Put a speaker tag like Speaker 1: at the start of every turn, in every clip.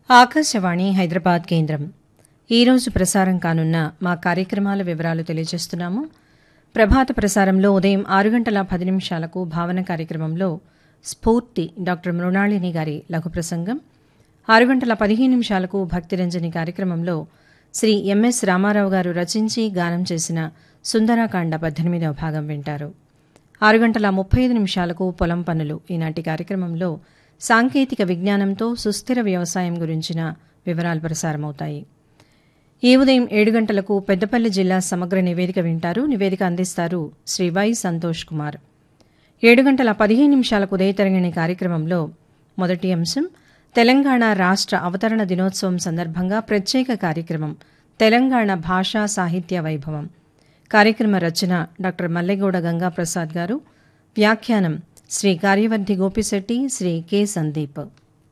Speaker 1: ఆకాశవాణి హైదరాబాద్ కేంద్రం ఈరోజు ప్రసారం కానున్న మా కార్యక్రమాల వివరాలు తెలియజేస్తున్నాము ప్రభాత ప్రసారంలో ఉదయం ఆరు గంటల పది నిమిషాలకు భావన కార్యక్రమంలో స్ఫూర్తి డాక్టర్ మృణాళిని గారి లఘు ప్రసంగం ఆరు గంటల పదిహేను నిమిషాలకు భక్తిరంజని కార్యక్రమంలో శ్రీ ఎంఎస్ రామారావు గారు రచించి గానం చేసిన సుందరాకాండ పద్దెనిమిదవ భాగం వింటారు ఆరు గంటల ముప్పై ఐదు నిమిషాలకు పొలం పనులు ఈనాటి కార్యక్రమంలో సాంకేతిక విజ్ఞానంతో సుస్థిర వ్యవసాయం గురించిన వివరాలు ప్రసారమవుతాయి ఈ ఉదయం ఏడు గంటలకు పెద్దపల్లి జిల్లా సమగ్ర నివేదిక వింటారు నివేదిక అందిస్తారు శ్రీ వై సంతోష్ కుమార్ ఏడు గంటల పదిహేను నిమిషాలకు ఉదయతరంగిణి కార్యక్రమంలో మొదటి అంశం తెలంగాణ రాష్ట్ర అవతరణ దినోత్సవం సందర్భంగా ప్రత్యేక కార్యక్రమం తెలంగాణ భాషా సాహిత్య వైభవం కార్యక్రమ రచన డాక్టర్ మల్లెగౌడ గంగాప్రసాద్ గారు వ్యాఖ్యానం శ్రీ కార్యవర్ధి గోపిశెట్టి శ్రీ కె సందీప్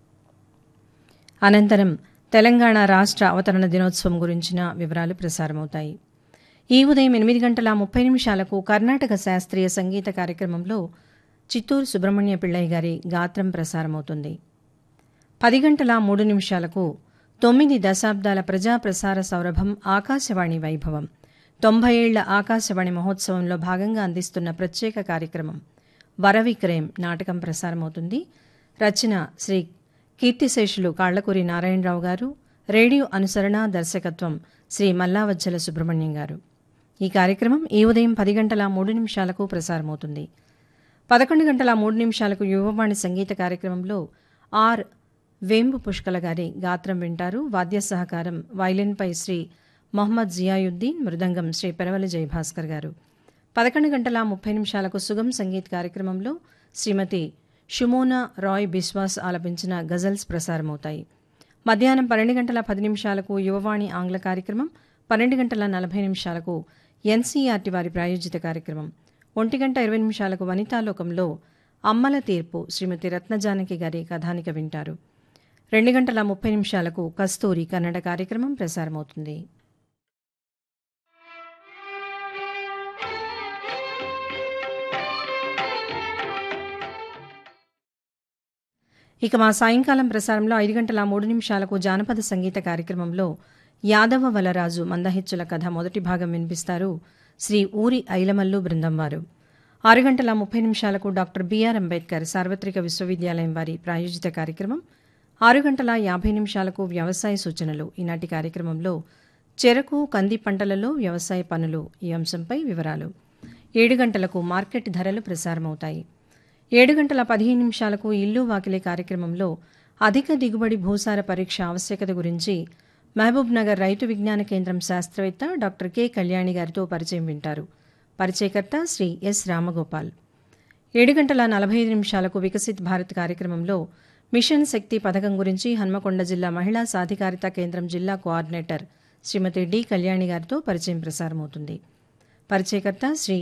Speaker 1: అనంతరం తెలంగాణ రాష్ట్ర అవతరణ దినోత్సవం గురించిన వివరాలు ప్రసారమవుతాయి ఈ ఉదయం ఎనిమిది గంటల ముప్పై నిమిషాలకు కర్ణాటక శాస్త్రీయ సంగీత కార్యక్రమంలో చిత్తూరు సుబ్రహ్మణ్య పిళ్ళయ్య గారి గాత్రం ప్రసారమవుతుంది పది గంటల మూడు నిమిషాలకు తొమ్మిది దశాబ్దాల ప్రజా ప్రసార సౌరభం ఆకాశవాణి వైభవం తొంభై ఏళ్ల ఆకాశవాణి మహోత్సవంలో భాగంగా అందిస్తున్న ప్రత్యేక కార్యక్రమం వరవిక్రయం నాటకం ప్రసారమవుతుంది రచన శ్రీ కీర్తిశేషులు కాళ్లకూరి నారాయణరావు గారు రేడియో అనుసరణ దర్శకత్వం శ్రీ మల్లావజ్జల సుబ్రహ్మణ్యం గారు ఈ కార్యక్రమం ఈ ఉదయం పది గంటల మూడు నిమిషాలకు ప్రసారమవుతుంది పదకొండు గంటల మూడు నిమిషాలకు యువవాణి సంగీత కార్యక్రమంలో ఆర్ వేంబు పుష్కల గారి గాత్రం వింటారు వాద్య సహకారం వైలిన్పై శ్రీ మొహమ్మద్ జియాయుద్దీన్ మృదంగం శ్రీ పెరవలి జయభాస్కర్ గారు పదకొండు గంటల ముప్పై నిమిషాలకు సుగం సంగీత్ కార్యక్రమంలో శ్రీమతి షుమోనా రాయ్ బిశ్వాస్ ఆలపించిన గజల్స్ ప్రసారమవుతాయి మధ్యాహ్నం పన్నెండు గంటల పది నిమిషాలకు యువవాణి ఆంగ్ల కార్యక్రమం పన్నెండు గంటల నలభై నిమిషాలకు ఎన్సీఆర్టీ వారి ప్రాయోజిత కార్యక్రమం ఒంటి గంట ఇరవై నిమిషాలకు వనితాలోకంలో అమ్మల తీర్పు శ్రీమతి రత్నజానకి గారి కథానిక వింటారు రెండు గంటల ముప్పై నిమిషాలకు కస్తూరి కన్నడ కార్యక్రమం ప్రసారమవుతుంది ఇక మా సాయంకాలం ప్రసారంలో ఐదు గంటల మూడు నిమిషాలకు జానపద సంగీత కార్యక్రమంలో యాదవ వలరాజు మందహిచ్చుల కథ మొదటి భాగం వినిపిస్తారు శ్రీ ఊరి ఐలమల్లు బృందం వారు ఆరు గంటల ముప్పై నిమిషాలకు డాక్టర్ బిఆర్ అంబేద్కర్ సార్వత్రిక విశ్వవిద్యాలయం వారి ప్రాయోజిత కార్యక్రమం ఆరు గంటల యాభై నిమిషాలకు వ్యవసాయ సూచనలు ఈనాటి కార్యక్రమంలో చెరకు కంది పంటలలో వ్యవసాయ పనులు ఈ అంశంపై వివరాలు ఏడు గంటలకు మార్కెట్ ధరలు ప్రసారమవుతాయి ఏడు గంటల పదిహేను నిమిషాలకు ఇల్లు వాకిలే కార్యక్రమంలో అధిక దిగుబడి భూసార పరీక్ష ఆవశ్యకత గురించి మహబూబ్ నగర్ రైతు విజ్ఞాన కేంద్రం శాస్త్రవేత్త డాక్టర్ కె కళ్యాణి గారితో పరిచయం వింటారు పరిచయకర్త శ్రీ ఎస్ రామగోపాల్ ఏడు గంటల నలభై ఐదు నిమిషాలకు వికసిత్ భారత్ కార్యక్రమంలో మిషన్ శక్తి పథకం గురించి హన్మకొండ జిల్లా మహిళా సాధికారిత కేంద్రం జిల్లా కోఆర్డినేటర్ శ్రీమతి డి కళ్యాణి గారితో పరిచయం ప్రసారమవుతుంది పరిచయకర్త శ్రీ